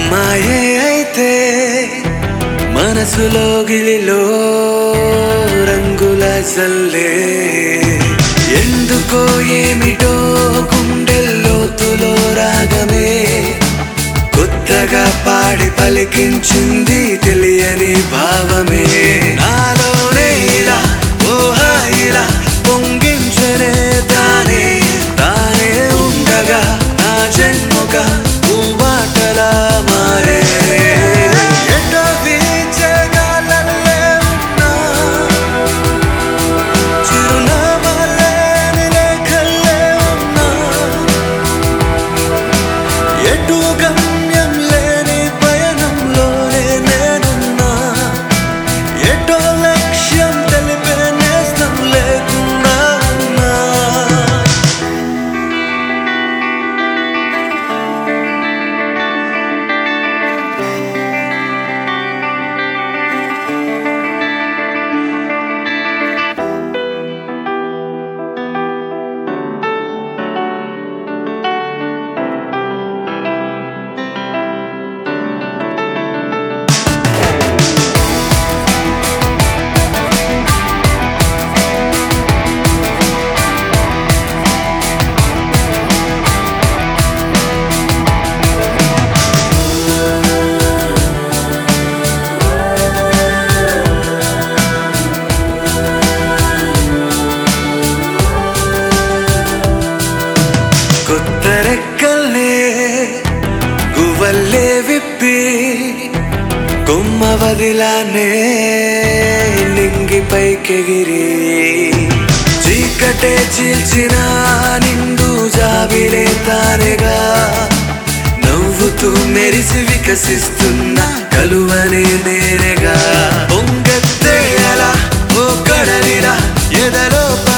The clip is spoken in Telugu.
మాయే అయితే మనసులో గిలిలో రంగుల సల్లే ఎందుకో ఏమిటో గుండెల్లోతులో రాగమే కొత్తగా పాడి పలికించింది తెలియని భావమే నాలోనే ఇలా ఓహా ఇలా పొంగించనే తానే తానే ఉండగా నా జన్మగా ఊబాటలా మారే ఎటో వీచే గాలల్లే ఉన్నా చిరునామాలే నిలేఖల్లే ఉన్నా ఎటు గమ్యం లేని పయనంలోనే నేనున్నా ఎటో లక్ష్యం తెలిపే నేస్తం లేకుండా ఉన్నా కొత్త రెక్కల్నే గువ్వల్లే విప్పి కొమ్మ వదిలానే నింగి పైకెగిరి చీకటే చీల్చిన నిండు జాబిలే తానేగా నవ్వుతూ మెరిసి వికసిస్తున్న కలువనే నేనేగా పొంగెత్తే అలా ఓ కడలిలా ఎదలో